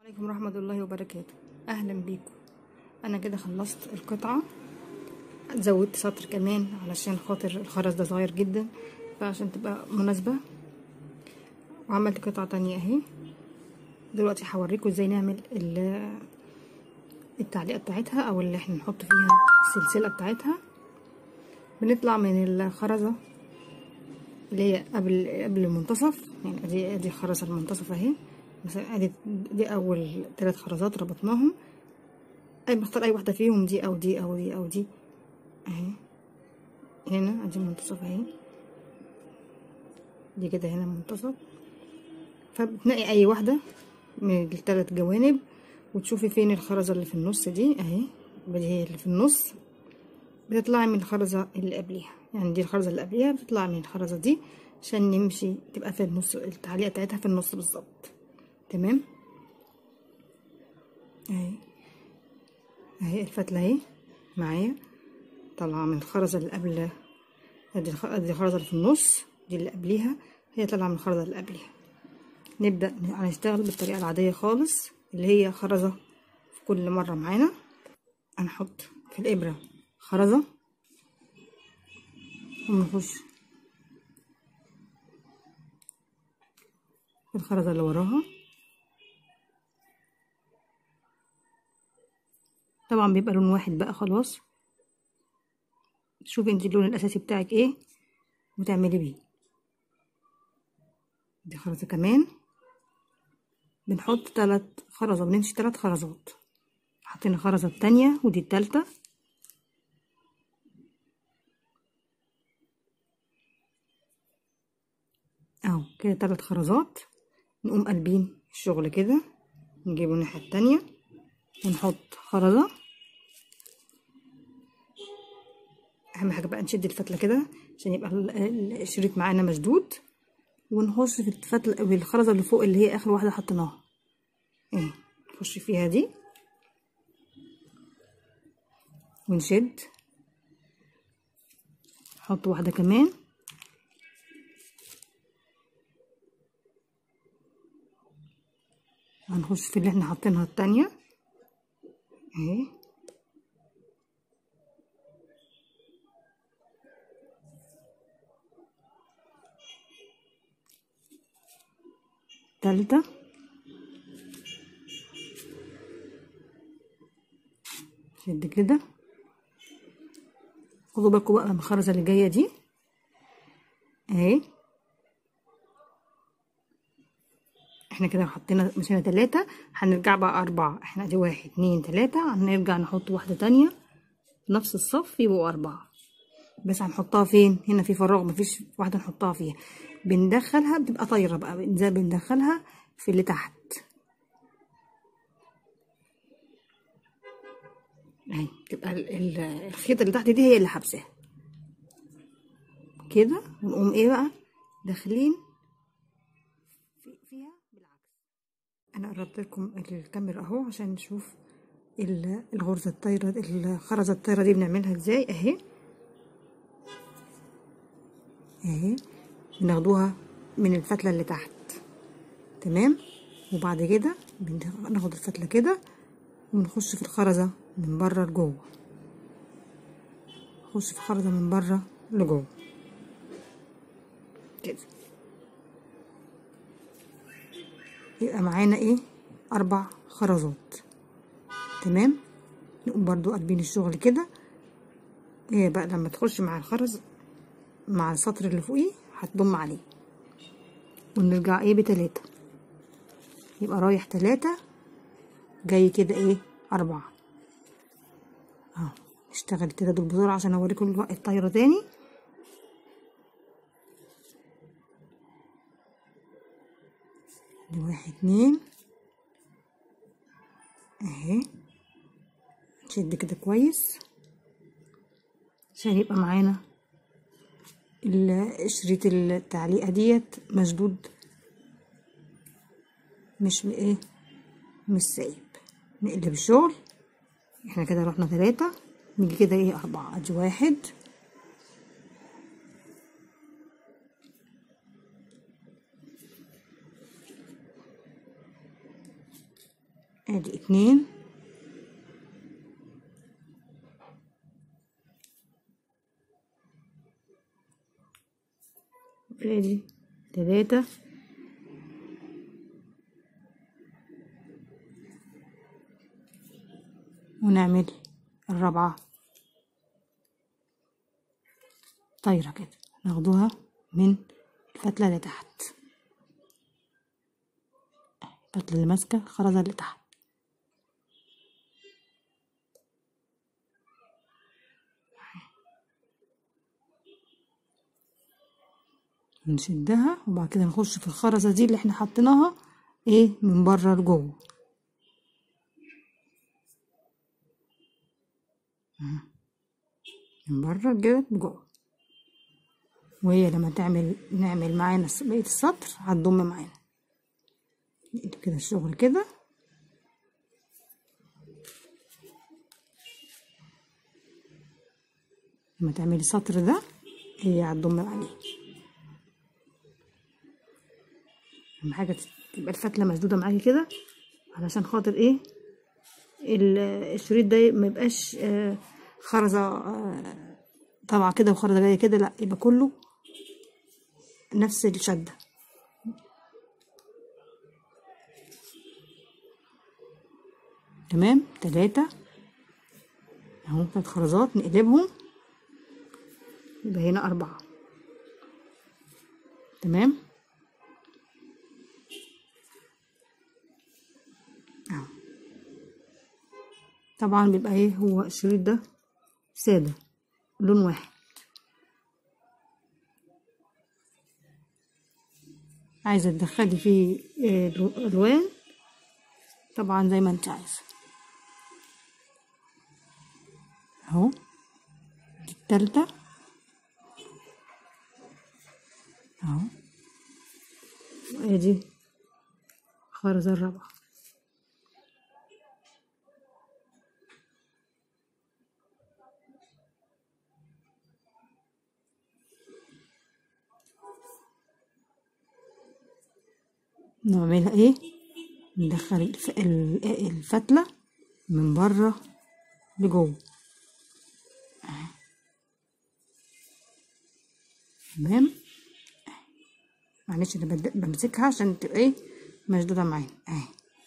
عليكم ورحمة الله وبركاته أهلا بيكم أنا كده خلصت القطعة زودت سطر كمان علشان خاطر الخرز ده صغير جدا فعشان تبقى مناسبة وعملت قطعة تانية اهي دلوقتي هوريكم ازاي نعمل ال- التعليقة بتاعتها او اللي احنا نحط فيها السلسلة بتاعتها بنطلع من الخرزة اللي هي قبل قبل المنتصف يعني ادي ادي خرزة المنتصف اهي مثلا ادي دي اول ثلاث خرزات ربطناهم اي بختار اي واحدة فيهم دي او دي او دي او دي اهي هنا ادي المنتصف اهي دي كده هنا المنتصف فبتنقي اي واحدة من الثلاث جوانب وتشوفي فين الخرزة اللي في النص دي اهي بدي هي اللي في النص بتطلعي من الخرزة اللي قبليها يعني دي الخرزة اللي قبليها بتطلعي من الخرزة دي عشان نمشي تبقى في النص التعليقة بتاعتها في النص بالظبط تمام اهي اهي الفتلة اهي معايا طالعة من الخرزة اللي قبل ادي الخ- ادي الخرزة اللي في النص دي اللي قبليها هي طالعة من الخرزة اللي قبليها نبدأ هنشتغل بالطريقة العادية خالص اللي هي خرزة في كل مرة معانا هنحط في الإبرة خرزة ونخش في الخرزة اللي وراها طبعا بيبقى لون واحد بقى خلاص شوفي انت اللون الأساسي بتاعك ايه وتعملي بيه دي خرزة كمان بنحط تلات خرزة بنمشي تلات خرزات حطينا الخرزة التانية ودي التالتة اهو كده تلات خرزات نقوم قلبين الشغل كده نجيبه الناحية التانية ونحط خرزة اهم حاجة بقى نشد الفتلة كده عشان يبقى ال- ال- الشريط معانا مشدود ونخش في الفتلة بالخرزة اللي فوق اللي هي اخر واحدة حطيناها ايه نخش فيها دي ونشد نحط واحدة كمان هنخش في اللي احنا حاطينها التانية اهي تالتة شد كده خدوا بالكم بقى من الخرزة اللي جاية دي اهي احنا كده حطينا مشينا تلاتة هنرجع بقى أربعة احنا دي واحد اتنين تلاتة هنرجع نحط واحدة تانية في نفس الصف يبقوا أربعة بس هنحطها فين هنا في فراغ مفيش واحدة نحطها فيها بندخلها بتبقى طايرة بقى ازاي بندخلها في اللي تحت اهي تبقى ال- ال- الخيط اللي تحت دي هي اللي حابساها كده ونقوم ايه بقى داخلين في- فيها بالعكس انا قربت لكم الكاميرا اهو عشان نشوف ال- الغرزة الطايرة الخرزة الطايرة دي بنعملها ازاي اهي اهي بناخدوها من الفتلة اللي تحت تمام وبعد كده بناخد الفتلة كده ونخش في الخرزة من بره لجوه نخش في الخرزة من بره لجوه كده يبقى معانا ايه اربع خرزات تمام نقوم برضو قلبين الشغل كده هي بقى لما تخش مع الخرز مع السطر اللي فوقيه هتضم عليه ونرجع ايه بتلاتة يبقى رايح تلاتة جاي كده ايه اربعة اهو اشتغل كده دول بسرعة عشان اوريكم الو- الطايرة تاني دي واحد اتنين اهي نشد كده كويس عشان يبقى معانا ال- شريط التعليقة ديت مشدود مش م- ايه مش سايب نقلب الشغل احنا كده رحنا ثلاثة نيجي كده ايه اربعة ادي واحد ادي اتنين ادي تلاتة ونعمل الرابعة طايرة كده ناخدوها من الفتلة اللي تحت الفتلة اللي ماسكة الخرزة اللي تحت نشدها وبعد كده نخش في الخرزة دي اللي احنا حطيناها ايه من بره لجوه من بره كده لجوه وهي لما تعمل نعمل معانا بقية السطر هتضم معانا نقلب كده الشغل كده لما تعملي السطر ده هي هتضم عليه اهم حاجه تبقى الفتله مشدوده معاكي كده علشان خاطر ايه الشريط ده ما يبقاش آه خرزه آه طالعه كده وخرزه جايه كده لا يبقى كله نفس الشده تمام تلاتة اهو تلات خرزات نقلبهم يبقى هنا أربعة تمام اهو طبعا بيبقى ايه هو الشريط ده سادة لون واحد عايزة تدخلي فيه ألوان طبعا زي ما انت عايزة اهو دي التالتة اهو وادي خرزة الرابعة نعملها ايه ندخل الف... الفتلة من بره لجوه تمام معلش انا بمسكها عشان تبقى ايه مشدودة معانا اهي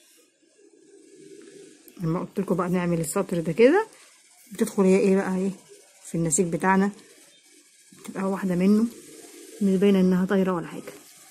لما قلت لكم بقى نعمل السطر ده كده بتدخل هي ايه بقى ايه في النسيج بتاعنا تبقى واحدة منه مش باينة انها طايرة ولا حاجة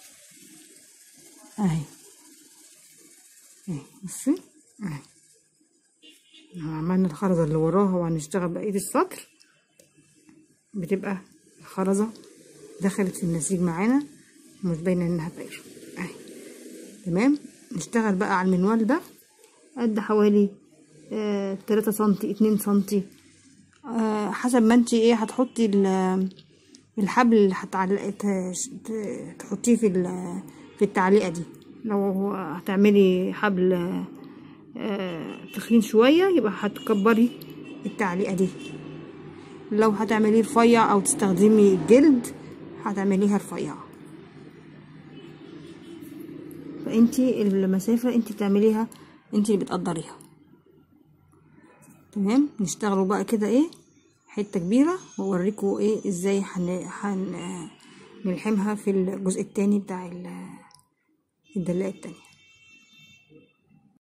اهي اهي بصي اهي عملنا الخرزة اللي وراها وهنشتغل بقية السطر بتبقى الخرزة دخلت في النسيج معانا ومش باينة انها طايرة اهي تمام نشتغل بقى على المنوال ده قد حوالي آه تلاتة سنتي اتنين سنتي آه حسب ما انتي ايه هتحطي الحبل اللي هتعلق تحطيه في في التعليقة دي لو هتعملي حبل آه تخين شوية يبقى هتكبري التعليقة دي لو هتعمليه رفيع او تستخدمي الجلد هتعمليها رفيعة فانتي المسافة انتي تعمليها انتي اللي بتقدريها تمام نشتغلوا بقى كده ايه حتة كبيرة واوريكم ايه ازاي هن هن نلحمها في الجزء التاني بتاع الدلاء التانية